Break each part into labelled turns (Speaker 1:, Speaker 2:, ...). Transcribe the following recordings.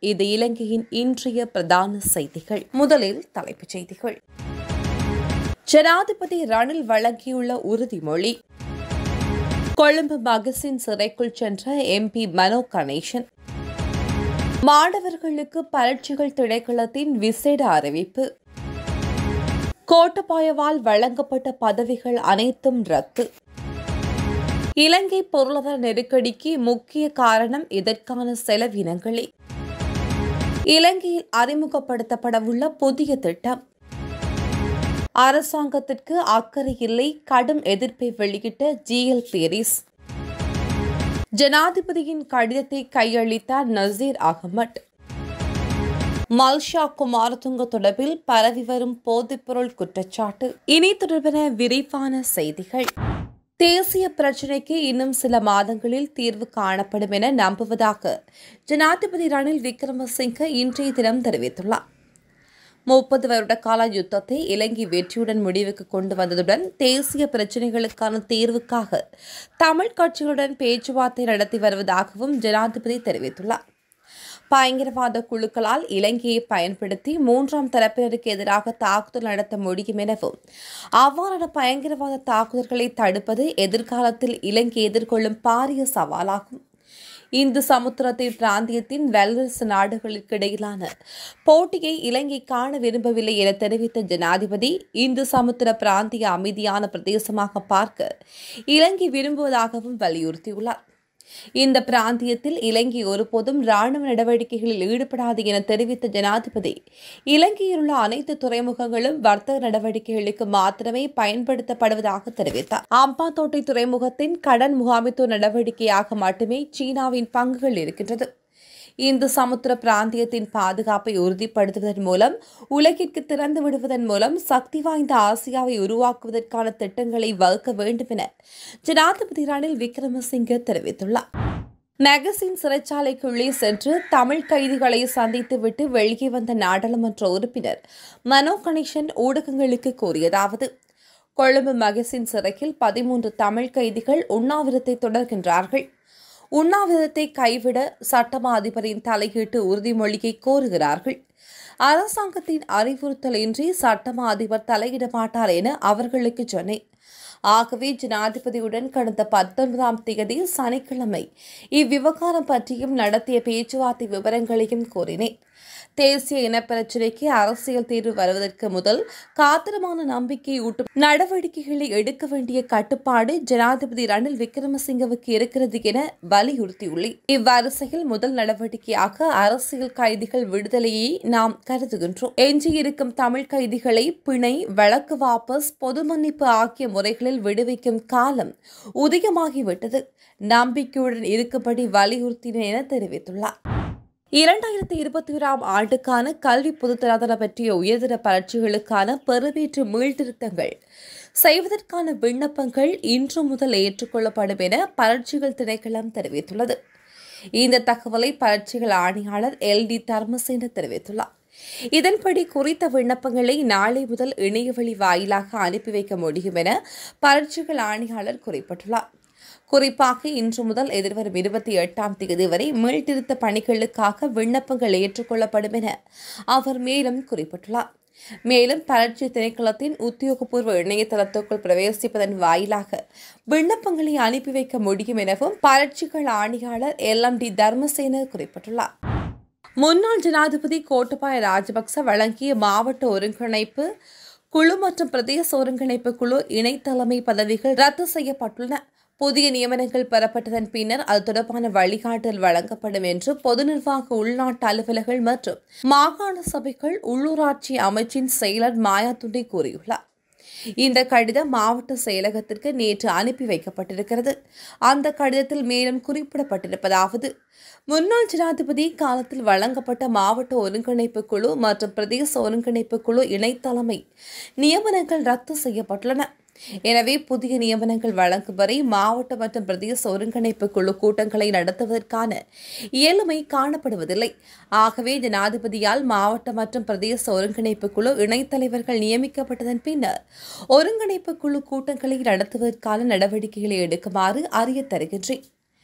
Speaker 1: இது இலங்கையின் இன்றைய பிரதான செய்திகள் முதலில் தலைப்புச் செய்திகள் ஜனாதிபதி ரணில் வழங்கியுள்ள உறுதிமொழி கொழும்பு மகசின் சிறைக்குள் சென்ற எம்பி மனோ கணேசன் மாணவர்களுக்கு பரீட்சைகள் திணைக்களத்தின் விசேட அறிவிப்பு கோட்டபாயவால் வழங்கப்பட்ட பதவிகள் அனைத்தும் ரத்து இலங்கை பொருளாதார நெருக்கடிக்கு முக்கிய காரணம் இதற்கான செலவினங்களே இலங்கையில் அறிமுகப்படுத்தப்படவுள்ள புதிய திட்டம் அரசாங்கத்திற்கு அக்கறை இல்லை கடும் எதிர்ப்பை வெளியிட்ட ஜிஎல் பேரிஸ் ஜனாதிபதியின் கடிதத்தை கையளித்தார் நசீர் அகமட் மல்ஷா குமாரதுங்க தொடர்பில் பரவி வரும் போதைப்பொருள் குற்றச்சாட்டு இனி தொடர்பான விரிவான செய்திகள் தேசிய பிரச்சினைக்கு இன்னும் சில மாதங்களில் தீர்வு காணப்படும் என நம்புவதாக ஜனாதிபதி ரணில் விக்ரமசிங்க இன்றைய தினம் தெரிவித்துள்ளார் முப்பது வருட கால யுத்தத்தை இலங்கை வெற்றியுடன் முடிவுக்கு கொண்டு வந்ததுடன் தேசிய பிரச்சினைகளுக்கான தீர்வுக்காக தமிழ் கட்சிகளுடன் பேச்சுவார்த்தை நடத்தி வருவதாகவும் ஜனாதிபதி தெரிவித்துள்ளார் பயங்கரவாத குழுக்களால் இலங்கையை பயன்படுத்தி மூன்றாம் தரப்பினருக்கு எதிராக தாக்குதல் நடத்த முடியும் எனவும் அவ்வாறான பயங்கரவாத தாக்குதல்களை தடுப்பது எதிர்காலத்தில் இலங்கை எதிர்கொள்ளும் பாரிய சவாலாகும் இந்து சமுத்திரத்தின் பிராந்தியத்தின் வல்லரசு நாடுகளுக்கு இடையிலான போட்டியை இலங்கை காண விரும்பவில்லை என தெரிவித்த ஜனாதிபதி இந்து சமுத்திர பிராந்திய அமைதியான பிரதேசமாக பார்க்க இலங்கை விரும்புவதாகவும் வலியுறுத்தியுள்ளார் இந்த பிராந்தியத்தில் இலங்கை ஒருபோதும் ராணுவ நடவடிக்கைகளில் ஈடுபடாது என தெரிவித்த ஜனாதிபதி இலங்கையில் உள்ள அனைத்து துறைமுகங்களும் வர்த்தக நடவடிக்கைகளுக்கு மாத்திரமே பயன்படுத்தப்படுவதாக தெரிவித்தார் அம்பாத்தோட்டை துறைமுகத்தின் கடன் முகாமித்துவ நடவடிக்கையாக மட்டுமே சீனாவின் பங்குகள் இருக்கின்றது இந்து சமுத்திர பிராந்தியத்தின் பாதுகாப்பை உறுதிப்படுத்துவதன் மூலம் உலகிற்கு திறந்து விடுவதன் மூலம் சக்தி வாய்ந்த ஆசியாவை உருவாக்குவதற்கான திட்டங்களை வகுக்க வேண்டும் என ஜனாதிபதி ரணில் விக்ரமசிங்கே தெரிவித்துள்ளார் மெகசின் சிறைச்சாலைக்குள்ளே சென்று தமிழ் கைதிகளை சந்தித்துவிட்டு வெளியே வந்த நாடாளுமன்ற உறுப்பினர் மனோ கணேசன் ஊடகங்களுக்கு கூறியதாவது கொழும்பு மகசின் சிறையில் பதிமூன்று தமிழ் கைதிகள் உண்ணாவிரத்தை தொடர்கின்றார்கள் உண்ணாவிரதத்தை கைவிட சட்டமா அதிபரின் தலையீட்டு உறுதிமொழியை கோருகிறார்கள் அரசாங்கத்தின் அறிவுறுத்தலின்றி சட்டமா அதிபர் தலையிட மாட்டார் என அவர்களுக்கு சொன்னேன் ஆகவே ஜனாதிபதியுடன் கடந்த பத்தொன்பதாம் தேதி சனிக்கிழமை இவ்விவகாரம் பற்றியும் நடத்திய பேச்சுவார்த்தை விவரங்களையும் கூறினேன் தேசிய இனப்பிரச்சினைக்கு அரசியல் தீர்வு வருவதற்கு முதல் காத்திரமான நம்பிக்கையூட்டும் நடவடிக்கைகளை எடுக்க வேண்டிய கட்டுப்பாடு ஜனாதிபதி ரணில் விக்ரமசிங்கவுக்கு இருக்கிறது என வலியுறுத்தியுள்ளேன் இவ்வரிசையில் முதல் நடவடிக்கையாக அரசியல் கைதிகள் விடுதலையை நாம் கருதுகின்றோம் எஞ்சியிருக்கும் தமிழ் கைதிகளை பிணை வழக்கு வாபஸ் பொது மன்னிப்பு ஆகிய முறைகளில் விடுவிக்கும் காலம் உதயமாகிவிட்டது நம்பிக்கையுடன் இருக்கும்படி வலியுறுத்தினேன் என தெரிவித்துள்ளார் இரண்டாயிரத்தி இருபத்தி ஓராம் ஆண்டுக்கான கல்வி பொதுத்தராதர பற்றிய உயர்தர பரீட்சைகளுக்கான பெறுவேற்று மீள்திருத்தங்கள் செய்வதற்கான விண்ணப்பங்கள் இன்று முதல் ஏற்றுக்கொள்ளப்படும் என பரீட்சைகள் திணைக்களம் தெரிவித்துள்ளது இந்த தகவலை பரீட்சைகள் ஆணையாளர் எல் டி தர்மசேன தெரிவித்துள்ளார் இதன்படி குறித்த விண்ணப்பங்களை நாளை முதல் இணையவழி வாயிலாக அனுப்பி வைக்க முடியும் என பரீட்சைகள் ஆணையாளர் குறிப்பிட்டுள்ளார் குறிப்பாக இன்று முதல் எதிர்வரும் இருபத்தி எட்டாம் தேதி வரை மீள்திருத்த பணிகளுக்காக விண்ணப்பங்கள் ஏற்றுக்கொள்ளப்படும் என அவர் மேலும் குறிப்பிட்டுள்ளார் மேலும் பரட்சி திணைக்களத்தின் உத்தியோகபூர்வ இணையதளத்துக்குள் பிரவேசிப்பதன் வாயிலாக விண்ணப்பங்களை அனுப்பி வைக்க முடியும் எனவும் பரட்சிகள் ஆணையாளர் எல் எம் டி தர்மசேன குறிப்பிட்டுள்ளார் முன்னாள் ஜனாதிபதி கோட்டபாய ராஜபக்ச வழங்கிய மாவட்ட ஒருங்கிணைப்பு குழு மற்றும் பிரதேச ஒருங்கிணைப்பு குழு இணைத்தலைமை பதவிகள் ரத்து செய்யப்பட்டுள்ளன புதிய நியமனங்கள் பெறப்பட்டதன் பின்னர் அது தொடர்பான வழிகாட்டல் வழங்கப்படும் என்று பொது நிர்வாக உள்நாட்டு அலுவலர்கள் மற்றும் மாகாண சபைகள் உள்ளூராட்சி அமைச்சின் செயலர் மாயாத்துண்டை கூறியுள்ளார் இந்த கடிதம் மாவட்ட செயலகத்திற்கு நேற்று அனுப்பி வைக்கப்பட்டிருக்கிறது அந்த கடிதத்தில் மேலும் குறிப்பிடப்பட்டிருப்பதாவது முன்னாள் ஜனாதிபதி காலத்தில் வழங்கப்பட்ட மாவட்ட ஒருங்கிணைப்பு குழு மற்றும் பிரதேச ஒருங்கிணைப்பு குழு இணைத்தலைமை நியமனங்கள் ரத்து செய்யப்பட்டுள்ளன எனவே புதிய நியமனங்கள் வழங்கும் வரை மாவட்ட மற்றும் பிரதேச ஒருங்கிணைப்பு குழு கூட்டங்களை நடத்துவதற்கான இயலுமை காணப்படுவதில்லை ஆகவே ஜனாதிபதியால் மாவட்ட மற்றும் பிரதேச ஒருங்கிணைப்பு குழு இணைத்தலைவர்கள் நியமிக்கப்பட்டதன் பின்னர் ஒருங்கிணைப்பு குழு கூட்டங்களை நடத்துவதற்கான நடவடிக்கைகளை எடுக்குமாறு அறிய தருகின்றேன்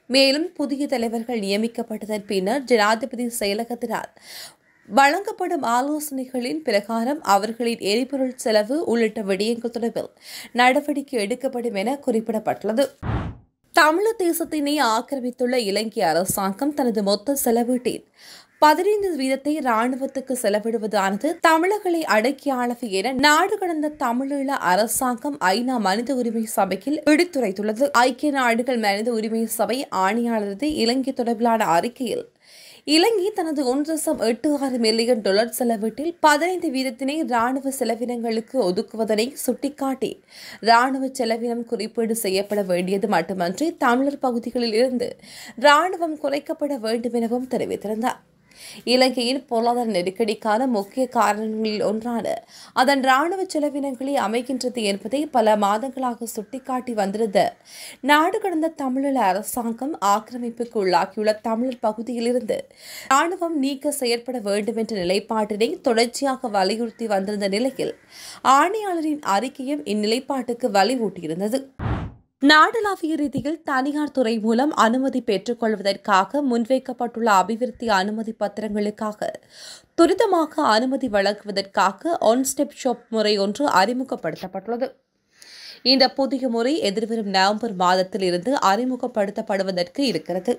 Speaker 1: மேலும் புதிய தலைவர்கள் நியமிக்கப்பட்டதன் பின்னர் ஜனாதிபதி செயலகத்தினால் வழங்கப்படும் ஆலோசனைகளின் பிரகாரம் அவர்களின் எரிபொருள் செலவு உள்ளிட்ட விடயங்கள் தொடர்பில் நடவடிக்கை எடுக்கப்படும் என குறிப்பிடப்பட்டுள்ளது தமிழர் தேசத்தினை ஆக்கிரமித்துள்ள இலங்கை அரசாங்கம் தனது மொத்த செலவீட்டின் பதினைந்து வீதத்தை ராணுவத்துக்கு செலவிடுவதானது தமிழர்களை அடக்கி ஆளவு என நாடு கடந்த தமிழீழ அரசாங்கம் ஐநா மனித உரிமை சபையில் எடுத்துரைத்துள்ளது ஐக்கிய நாடுகள் மனித உரிமை சபை ஆணையாளரது இலங்கை தொடர்பிலான அறிக்கையில் இலங்கை தனது ஒன்று தசம் எட்டு ஆறு மில்லியன் டாலர் செலவீட்டில் பதினைந்து வீதத்தினை ராணுவ செலவினங்களுக்கு ஒதுக்குவதனை சுட்டிக்காட்டி ராணுவ செலவினம் குறிப்பீடு செய்யப்பட வேண்டியது மட்டுமன்றி தமிழர் பகுதிகளில் இருந்து ராணுவம் குறைக்கப்பட வேண்டும் எனவும் தெரிவித்திருந்தார் இலங்கையின் பொருளாதார நெருக்கடிக்கான முக்கிய காரணங்களில் ஒன்றான அதன் ராணுவ செலவினங்களை அமைகின்றது என்பதை பல மாதங்களாக சுட்டிக்காட்டி வந்திருந்த நாடு கடந்த தமிழீழ அரசாங்கம் ஆக்கிரமிப்புக்கு உள்ளாக்கியுள்ள தமிழர் பகுதியிலிருந்து ராணுவம் நீக்க செயற்பட வேண்டும் என்ற நிலைப்பாட்டினை தொடர்ச்சியாக வலியுறுத்தி வந்திருந்த நிலையில் ஆணையாளரின் அறிக்கையும் இந்நிலைப்பாட்டுக்கு வலிவூட்டியிருந்தது நாடளாவிய ரீதியில் தனியார் துறை மூலம் அனுமதி பெற்றுக்கொள்வதற்காக முன்வைக்கப்பட்டுள்ள அபிவிருத்தி அனுமதி பத்திரங்களுக்காக துரிதமாக அனுமதி வழங்குவதற்காக ஒன் ஸ்டெப் ஷாப் முறை ஒன்று அறிமுகப்படுத்தப்பட்டுள்ளது இந்த புதிய முறை எதிர்வரும் நவம்பர் மாதத்தில் இருந்து அறிமுகப்படுத்தப்படுவதற்கு இருக்கிறது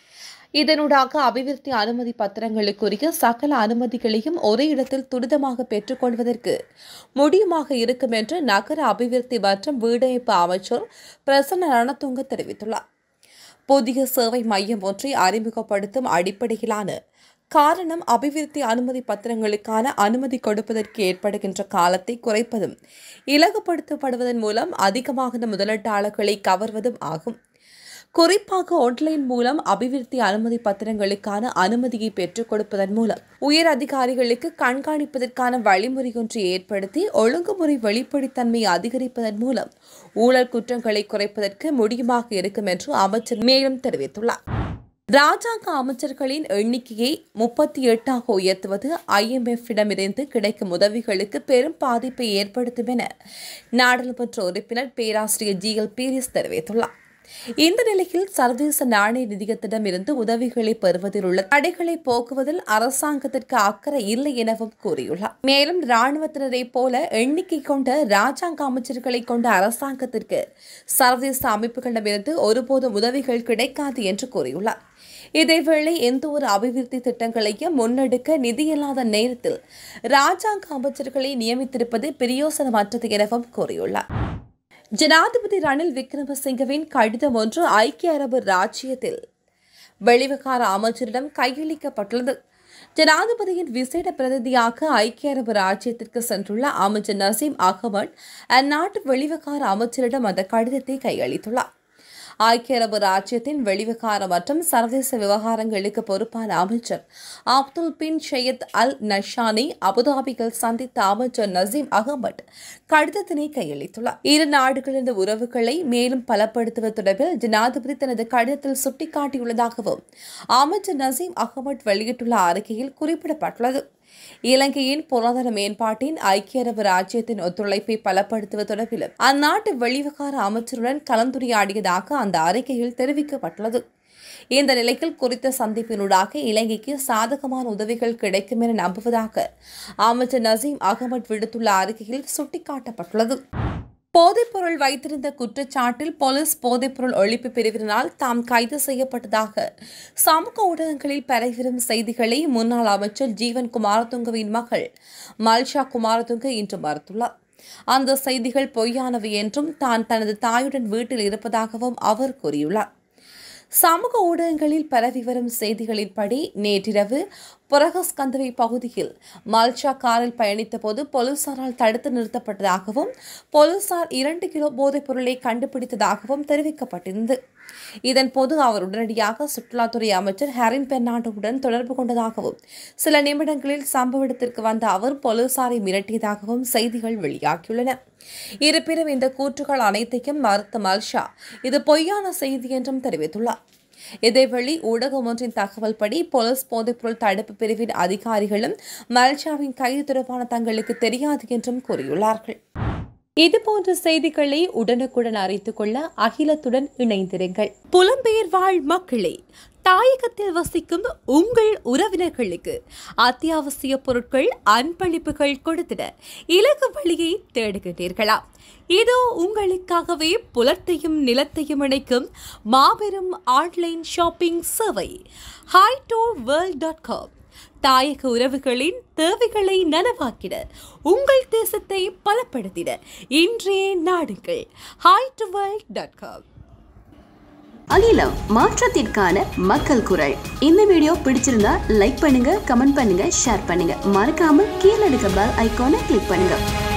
Speaker 1: இதனூடாக அபிவிருத்தி அனுமதி பத்திரங்களுக்குரிய சகல அனுமதிகளையும் ஒரே இடத்தில் துரிதமாக பெற்றுக்கொள்வதற்கு முடியுமாக இருக்கும் என்று நகர அபிவிருத்தி மற்றும் வீடமைப்பு அமைச்சர் பிரசன்ன ரணதுங்க தெரிவித்துள்ளார் புதிய சேவை மையம் ஒன்றை அறிமுகப்படுத்தும் அடிப்படையிலான காரணம் அபிவிருத்தி அனுமதி பத்திரங்களுக்கான அனுமதி கொடுப்பதற்கு ஏற்படுகின்ற காலத்தை குறைப்பதும் இலகுப்படுத்தப்படுவதன் மூலம் அதிகமாக முதலீட்டாளர்களை கவர்வதும் ஆகும் குறிப்பாக ஆன்லைன் மூலம் அபிவிருத்தி அனுமதி பத்திரங்களுக்கான அனுமதியை பெற்றுக் கொடுப்பதன் மூலம் உயர் அதிகாரிகளுக்கு கண்காணிப்பதற்கான வழிமுறை ஒன்று ஏற்படுத்தி ஒழுங்குமுறை வெளிப்படைத்தன்மையை அதிகரிப்பதன் மூலம் ஊழல் குற்றங்களை குறைப்பதற்கு முடியுமாக இருக்கும் என்று அமைச்சர் மேலும் தெரிவித்துள்ளார் ராஜாங்க அமைச்சர்களின் எண்ணிக்கையை முப்பத்தி எட்டாக உயர்த்துவது ஐஎம்எஃபிடமிருந்து கிடைக்கும் உதவிகளுக்கு பெரும் பாதிப்பை ஏற்படுத்தும் என நாடாளுமன்ற உறுப்பினர் பேராசிரியர் ஜி எல் பீரிஸ் தெரிவித்துள்ளார் இந்த நிலையில் சர்வதேச நாணய நிதியத்திடம் இருந்து உதவிகளை பெறுவதில் உள்ள தடைகளை போக்குவதில் அரசாங்கத்திற்கு அக்கறை இல்லை எனவும் கூறியுள்ளார் மேலும் ராணுவத்தினரை போல எண்ணிக்கை கொண்ட ராஜாங்க அமைச்சர்களை கொண்ட அரசாங்கத்திற்கு சர்வதேச அமைப்புகளிடமிருந்து ஒருபோதும் உதவிகள் கிடைக்காது என்று கூறியுள்ளார் இதேவேளை எந்த ஒரு அபிவிருத்தி திட்டங்களையும் முன்னெடுக்க நிதியில்லாத நேரத்தில் ராஜாங்க அமைச்சர்களை நியமித்திருப்பது பிரயோசனமற்றது எனவும் கூறியுள்ளார் ஜனாதிபதி ரணில் விக்ரமசிங்கவின் கடிதம் ஒன்று ஐக்கிய அரபு ராச்சியத்தில் வெளிவிகார அமைச்சரிடம் கையளிக்கப்பட்டுள்ளது ஜனாதிபதியின் விசேட பிரதிநிதியாக ஐக்கிய அரபு ராஜ்யத்திற்கு சென்றுள்ள அமைச்சர் நசீம் அகமட் அந்நாட்டு வெளிவிகார அமைச்சரிடம் அந்த கடிதத்தை கையளித்துள்ளார் ஐக்கிய அரபு ராஜ்யத்தின் வெளிவிகார மற்றும் சர்வதேச விவகாரங்களுக்கு பொறுப்பான அமைச்சர் அப்துல் பின் சையத் அல் நஷானி அபுதாபியில் சந்தித்த அமைச்சர் நசீம் அகமட் கடிதத்தினை கையளித்துள்ளார் இரு நாடுகளின் உறவுகளை மேலும் பலப்படுத்துவது தொடர்பில் ஜனாதிபதி தனது கடிதத்தில் சுட்டிக்காட்டியுள்ளதாகவும் அமைச்சர் நசீம் அகமட் வெளியிட்டுள்ள அறிக்கையில் குறிப்பிடப்பட்டுள்ளது இலங்கையின் பொருளாதார மேம்பாட்டின் ஐக்கிய அரபு ராஜ்யத்தின் ஒத்துழைப்பை பலப்படுத்துவது தொடர்பிலும் அந்நாட்டு வெளிவிகார அமைச்சருடன் கலந்துரையாடியதாக அந்த அறிக்கையில் தெரிவிக்கப்பட்டுள்ளது இந்த நிலையில் குறித்த சந்திப்பினூடாக இலங்கைக்கு சாதகமான உதவிகள் கிடைக்கும் என நம்புவதாக அமைச்சர் நசீம் அகமட் விடுத்துள்ள அறிக்கையில் சுட்டிக்காட்டப்பட்டுள்ளது போதைப்பொருள் வைத்திருந்த குற்றச்சாட்டில் போலீஸ் போதைப்பொருள் ஒழிப்பு பிரிவினரால் தாம் கைது செய்யப்பட்டதாக சமூக ஊடகங்களில் பரவிவரும் செய்திகளை முன்னாள் அமைச்சர் ஜீவன் குமாரதுங்கவின் மகள் மல்ஷா குமாரதுங்க இன்று மறுத்துள்ளார் அந்த செய்திகள் பொய்யானவை என்றும் தான் தனது தாயுடன் வீட்டில் இருப்பதாகவும் அவர் கூறியுள்ளார் சமூக ஊடகங்களில் பரவி வரும் செய்திகளின்படி நேற்றிரவு புரகஸ்கந்தவை பகுதியில் மால்ஷா காரில் பயணித்த போது போலீசாரால் தடுத்து நிறுத்தப்பட்டதாகவும் போலீசார் இரண்டு கிலோ போதைப் பொருளை கண்டுபிடித்ததாகவும் தெரிவிக்கப்பட்டிருந்தது இதன்போது அவர் உடனடியாக சுற்றுலாத்துறை அமைச்சர் ஹரின் பெர்னாண்டோவுடன் தொடர்பு கொண்டதாகவும் சில நிமிடங்களில் சம்பவ இடத்திற்கு வந்த அவர் போலீசாரை மிரட்டியதாகவும் செய்திகள் வெளியாகியுள்ளன இருப்பினும் இந்த கூற்றுகள் அனைத்தையும் மறுத்த மல்ஷா இது பொய்யான செய்தி என்றும் தெரிவித்துள்ளார் இதேவேளை ஊடகம் ஒன்றின் தகவல்படி போலீஸ் போதைப்பொருள் தடுப்பு பிரிவின் அதிகாரிகளும் மல்ஷாவின் கைது தொடர்பான தங்களுக்கு தெரியாது என்றும் கூறியுள்ளார்கள் இதுபோன்ற செய்திகளை உடனுக்குடன் அறிந்து கொள்ள அகிலத்துடன் இணைந்திருங்கள் புலம்பெயர் வாழ் மக்களே தாயகத்தில் வசிக்கும் உங்கள் உறவினர்களுக்கு அத்தியாவசிய பொருட்கள் அன்பளிப்புகள் கொடுத்திட இலகு வழியை தேடுகின்றீர்களா இதோ உங்களுக்காகவே புலத்தையும் நிலத்தையும் இணைக்கும் மாபெரும் ஆன்லைன் ஷாப்பிங் சேவை ஹைடோ வேர்ல்ட் டாட் காம் தாயக உறவுகளின் தேவைகளை நனவாக்கிட உங்கள் தேசத்தை பலப்படுத்திட இன்றைய நாடுகள் hi to world dot com
Speaker 2: அகிலம் மாற்றத்திற்கான மக்கள் குரல் இந்த வீடியோ பிடிச்சிருந்தா லைக் பண்ணுங்க கமெண்ட் பண்ணுங்க ஷேர் பண்ணுங்க மறக்காம கீழே இருக்க பெல் ஐகானை கிளிக் பண்ணுங்க